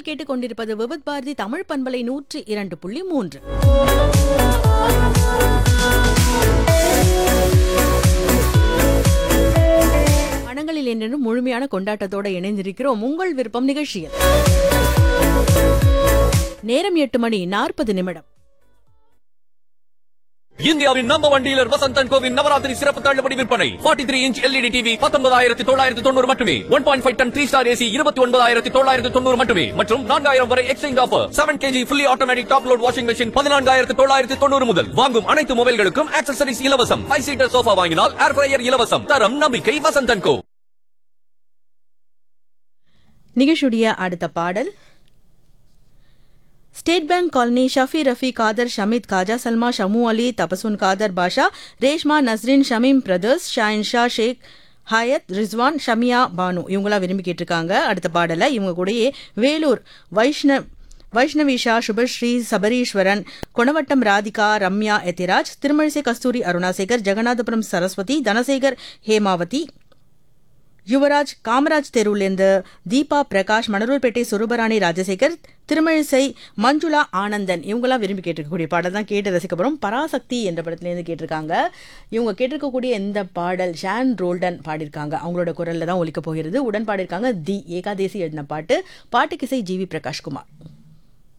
நீங்கள் கேட்டுக்கொண்டிருப்பது விவித் பாரதி தமிழ் பண்பலை நூற்றி இரண்டு புள்ளி மூன்று மனங்களில் என்றும் முழுமையான கொண்டாட்டத்தோட இணைந்திருக்கிறோம் உங்கள் விருப்பம் நிகழ்ச்சியில் நேரம் எட்டு மணி நாற்பது நிமிடம் இந்தியாவின் நம்பர் ஒன் டீலர் வசந்தன் கோவின் நவராத்திரி சிறப்பு தள்ளுபடி விற்பனை 43 த்ரீ இன்ச் எல்இடி டிவி பத்தொன்பதாயிரத்தி தொள்ளாயிரத்தி தொண்ணூறு மட்டுமே one point five ton three star AC இருபத்தி ஒன்பதாயிரத்தி தொள்ளாயிரத்தி தொண்ணூறு மட்டுமே மற்றும் நான்காயிரம் வரை exchange offer seven KG fully automatic top load washing machine பதினான்காயிரத்தி தொள்ளாயிரத்தி தொண்ணூறு முதல் வாங்கும் அனைத்து மொபைல்களுக்கும் ஆக்சசரிஸ் இலவசம் ஃபைவ் சீட்டர் சோஃபா வாங்கினால் ஏர் ஃப்ரையர் இலவசம் தரம் நம்பிக்கை வசந்தன் கோ நிகழ்ச்சியுடைய அடுத்த பாடல் State Bank colony Shafi Rafi Kader Shamid Khaja Salma Shamu Ali Tabassum Kader Basha Reshma Nasreen Shameem brothers Shahin Sha Sheikh Hayat Rizwan Shamiya Banu இவங்களாம் விரும்பி கேட்டிருக்காங்க அடுத்த பாடலை இவங்க கூடயே வேலூர் வைஷ்ணவ் வைஷ்ணவிஷா சுபஸ்ரீ சபரீஸ்வரன் கொணவட்டம் ராதிகா ரம்யா எத்திராஜ் திருமழிசை கஸ்தூரி அருணாசேகர் ஜெகநாதபுரம் சரஸ்வதி தனசேகர் ஹேமாவதி யுவராஜ் காமராஜ் தெருவிலிருந்து தீபா பிரகாஷ் மணரூர்பேட்டை சுரபராணி ராஜசேகர் திருமழிசை மஞ்சுளா ஆனந்தன் இவங்கெல்லாம் விரும்பி கேட்டிருக்கக்கூடிய பாடல் தான் கேட்டு ரசிக்க போகிறோம் பராசக்தி என்ற படத்துலேருந்து கேட்டிருக்காங்க இவங்க கேட்டிருக்கக்கூடிய இந்த பாடல் ஷான் ரோல்டன் பாடியிருக்காங்க அவங்களோட குரலில் தான் ஒலிக்க போகிறது உடன் பாடியிருக்காங்க தி ஏகாதேசி எழுதின பாட்டு பாட்டுக்கிசை ஜி வி பிரகாஷ்குமார்